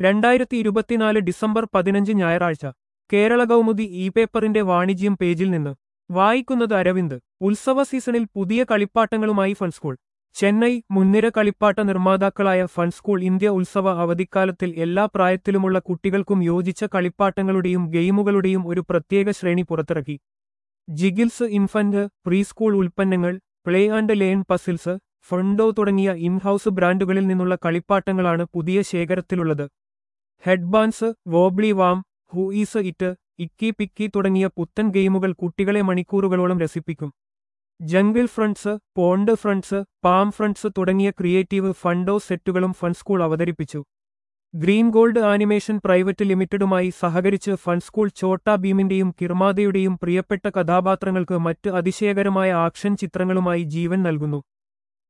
രണ്ടായിരത്തി ഇരുപത്തിനാല് ഡിസംബർ പതിനഞ്ച് ഞായറാഴ്ച കേരള കൗമുദി ഇ പേപ്പറിന്റെ വാണിജ്യം പേജിൽ നിന്ന് വായിക്കുന്നത് അരവിന്ദ് ഉത്സവ സീസണിൽ പുതിയ കളിപ്പാട്ടങ്ങളുമായി ഫൺസ്കൂൾ ചെന്നൈ മുൻനിര കളിപ്പാട്ട നിർമ്മാതാക്കളായ ഫൺസ്കൂൾ ഇന്ത്യ ഉത്സവ അവധിക്കാലത്തിൽ എല്ലാ പ്രായത്തിലുമുള്ള കുട്ടികൾക്കും യോജിച്ച കളിപ്പാട്ടങ്ങളുടെയും ഗെയിമുകളുടെയും ഒരു പ്രത്യേക ശ്രേണി പുറത്തിറക്കി ജിഗിൽസ് ഇൻഫന്റ് പ്രീസ്കൂൾ ഉൽപ്പന്നങ്ങൾ play and learn puzzles Fundoh തുടങ്ങിയ ഇൻഹൌസ് ബ്രാൻഡുകളിൽ നിന്നുള്ള കളിപ്പാട്ടങ്ങളാണ് പുതിയ ശേഖരത്തിലുള്ളത് Hedbanz wobbly worm who is it icky picky തുടങ്ങിയ പുത്തൻ ഗെയിമുകൾ കുട്ടികളെ മണിക്കൂറുകളോളം രസിപ്പിക്കും jungle friends pond friends palm friends തുടങ്ങിയ ക്രിയേറ്റീവ് ഫണ്ടോ സെറ്റുകളും ഫൺസ്കൂൾ അവതരിപ്പിച്ചു ഗ്രീൻ ഗോൾഡ് ആനിമേഷൻ പ്രൈവറ്റ് ലിമിറ്റഡുമായി സഹകരിച്ച് ഫൺസ്കൂൾ ചോട്ടാ ഭീമിന്റെയും കിർമാദയുടെയും പ്രിയപ്പെട്ട കഥാപാത്രങ്ങൾക്ക് മറ്റ് അതിശയകരമായ ആക്ഷൻ ചിത്രങ്ങളുമായി ജീവൻ നൽകുന്നു